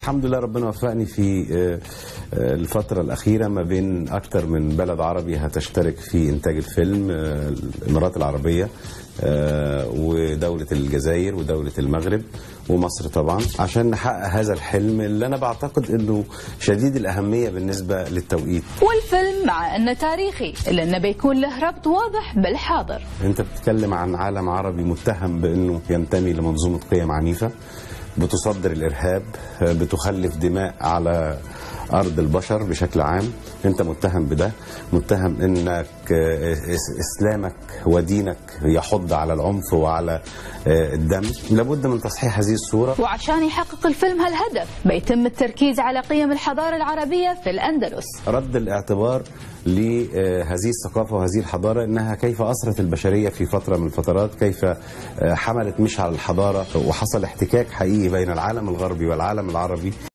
الحمد لله ربنا وفقني في آه، آه، الفترة الأخيرة ما بين أكتر من بلد عربي هتشترك في إنتاج الفيلم آه، الإمارات العربية آه، ودولة الجزائر ودولة المغرب ومصر طبعا عشان نحقق هذا الحلم اللي أنا بعتقد أنه شديد الأهمية بالنسبة للتوقيت والفيلم مع أنه تاريخي إلا أنه بيكون له ربط واضح بالحاضر انت بتتكلم عن عالم عربي متهم بانه ينتمي لمنظومه قيم عنيفه بتصدر الارهاب بتخلف دماء على ارض البشر بشكل عام انت متهم بده متهم انك إس- اسلامك ودينك يحض على العنف وعلى الدم لابد من تصحيح هذه الصوره وعشان يحقق الفيلم هالهدف بيتم التركيز على قيم الحضارة العربية في الأندلس رد الاعتبار لهذه الثقافة وهذه الحضارة انها كيف اثرت البشرية في فترة من الفترات كيف حملت مشعل الحضارة وحصل احتكاك حقيقي بين العالم الغربي والعالم العربي